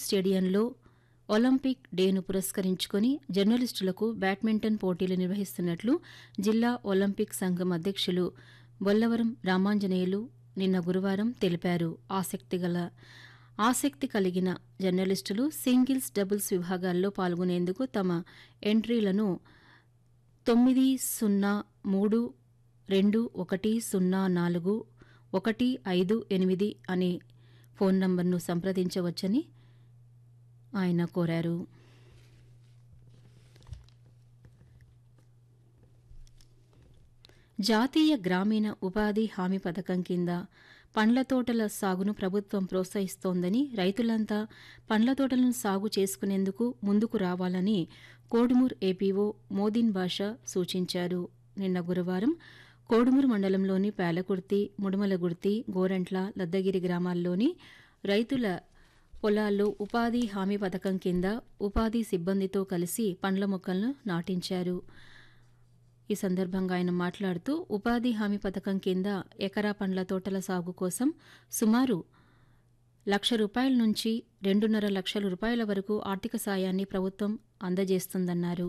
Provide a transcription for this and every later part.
స్టేడియంలో ఒలింపిక్ డేను పురస్కరించుకుని జర్నలిస్టులకు బ్యాడ్మింటన్ పోటీలు నిర్వహిస్తున్నట్లు జిల్లా ఒలింపిక్ సంఘం అధ్యక్షులు బొల్లవరం రామాంజనేయులు నిన్న గురువారం తెలిపారు ఆసక్తిగల ఆసక్తి కలిగిన జర్నలిస్టులు సింగిల్స్ డబుల్స్ విభాగాల్లో పాల్గొనేందుకు తమ ఎంట్రీలను తొమ్మిది సున్నా మూడు రెండు ఒకటి సున్నా నాలుగు ఒకటి ఐదు ఎనిమిది అనే ఫోన్ నంబర్ను సంప్రదించవచ్చని ఆయన కోరారు జాతీయ గ్రామీణ ఉపాధి హామీ పథకం కింద పండ్ల తోటల సాగును ప్రభుత్వం ప్రోత్సహిస్తోందని రైతులంతా పండ్ల తోటలను సాగు చేసుకునేందుకు ముందుకు రావాలని కోడుమూర్ ఏపీఓ మోదీన్ బాషా సూచించారు నిన్న గురువారం కోడుమూరు మండలంలోని పేలకుర్తి ముడుమలగుర్తి గోరంట్ల లద్దగిరి గ్రామాల్లోని రైతుల పొలాల్లో ఉపాధి హామీ పథకం కింద ఉపాధి సిబ్బందితో కలిసి పండ్ల మొక్కలను నాటించారు ఈ సందర్భంగా ఆయన మాట్లాడుతూ ఉపాధి హామీ పథకం కింద ఎకరా పండ్ల తోటల సాగు కోసం సుమారు లక్ష రూపాయల నుంచి రెండున్నర లక్షల రూపాయల వరకు ఆర్థిక సాయాన్ని ప్రభుత్వం అందజేస్తుందన్నారు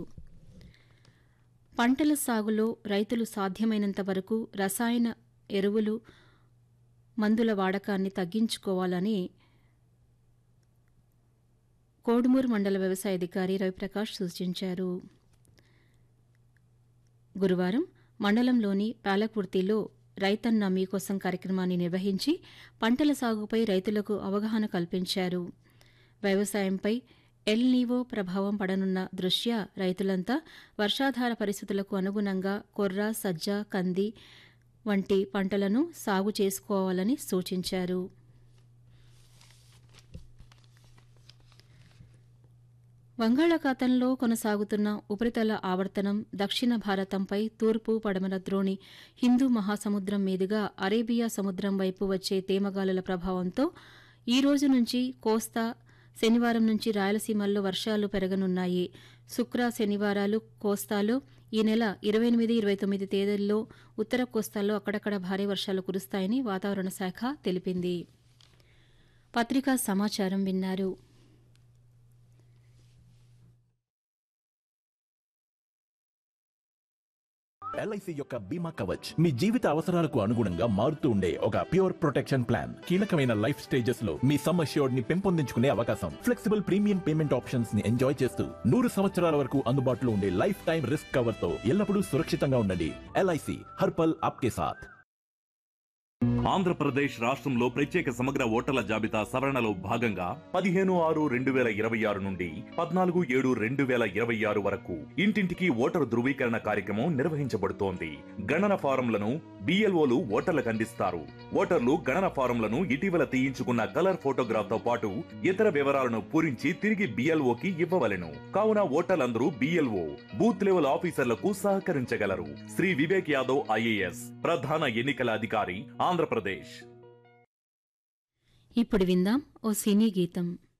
పంటల సాగులో రైతులు సాధ్యమైనంత వరకు రసాయన ఎరువులు మందుల వాడకాన్ని తగ్గించుకోవాలని కోడుమూరు మండల వ్యవసాయ అధికారి రవిప్రకాష్ సూచించారు గురువారం మండలంలోని పాలకుర్తిలో రైతన్న మీకోసం కార్యక్రమాన్ని నిర్వహించి పంటల సాగుపై రైతులకు అవగాహన కల్పించారు వ్యవసాయంపై ఎల్ నీవో ప్రభావం పడనున్న దృష్ట్యా రైతులంతా వర్షాధార పరిస్థితులకు అనుగుణంగా కొర్ర సజ్జ కంది వంటి పంటలను సాగు చేసుకోవాలని సూచించారు బంగాళాఖాతంలో కొనసాగుతున్న ఉపరితల ఆవర్తనం దక్షిణ భారతంపై తూర్పు పడమర ద్రోణి హిందూ మహాసముద్రం మీదుగా అరేబియా సముద్రం వైపు వచ్చే తేమగాలుల ప్రభావంతో ఈ రోజు నుంచి కోస్తా శనివారం నుంచి రాయలసీమల్లో వర్షాలు పెరగనున్నాయి శుక్ర శనివారాలు కోస్తాలో ఈ నెల ఇరవై ఎనిమిది ఇరవై తొమ్మిది తేదీల్లో ఉత్తర కోస్తాలో అక్కడక్కడ భారీ వర్షాలు కురుస్తాయని వాతావరణ శాఖ తెలిపింది పత్రికా సమాచారం విన్నారు ఎల్ఐసి యొక్క బీమా కవచ్ మీ జీవిత అవసరాలకు అనుగుణంగా మారుతూ ఉండే ఒక ప్యూర్ ప్రొటెక్షన్ ప్లాన్ కీలకమైన లైఫ్ స్టేజెస్ లో మీ సమ్ అష్యూర్డ్ ని పెంపొందించుకునే అవకాశం ఫ్లెక్సిబుల్ ప్రీమియం పేమెంట్ ఆప్షన్స్ ని ఎంజాయ్ చేస్తూ నూరు సంవత్సరాల వరకు అందుబాటులో ఉండే లైఫ్ టైం రిస్క్ కవర్ తో ఎల్లప్పుడూ సురక్షితంగా ఉండండి ఎల్ఐసి హర్పల్ ఆప్కే సాథ్ ఆంధ్రప్రదేశ్ రాష్ట్రంలో ప్రత్యేక సమగ్ర ఓటర్ల జాబితా సవరణలో భాగంగా పదిహేను ఆరు రెండు వేల ఇరవై ఆరు నుండి పద్నాలుగు ఏడు రెండు వేల ఇరవై ఆరు వరకు ఇంటింటికి ఓటరు ధృవీకరణ కార్యక్రమం నిర్వహించబడుతోంది గణన ఫారంలను బిఎల్ఓలు ఓటర్లకు అందిస్తారు ఓటర్లు గణన ఫారంలను ఇటీవల తీయించుకున్న కలర్ ఫోటోగ్రాఫ్ తో పాటు ఇతర వివరాలను పూరించి తిరిగి బిఎల్ఓకి ఇవ్వవలెను కావున ఓటర్లందరూ బిఎల్ఓ బూత్ లెవెల్ ఆఫీసర్లకు సహకరించగలరు శ్రీ వివేక్ యాదవ్ ఐఏఎస్ ప్రధాన ఎన్నికల అధికారి ఆంధ్రప్రదేశ్ ఇప్పుడు విందాం ఓ సినీ గీతం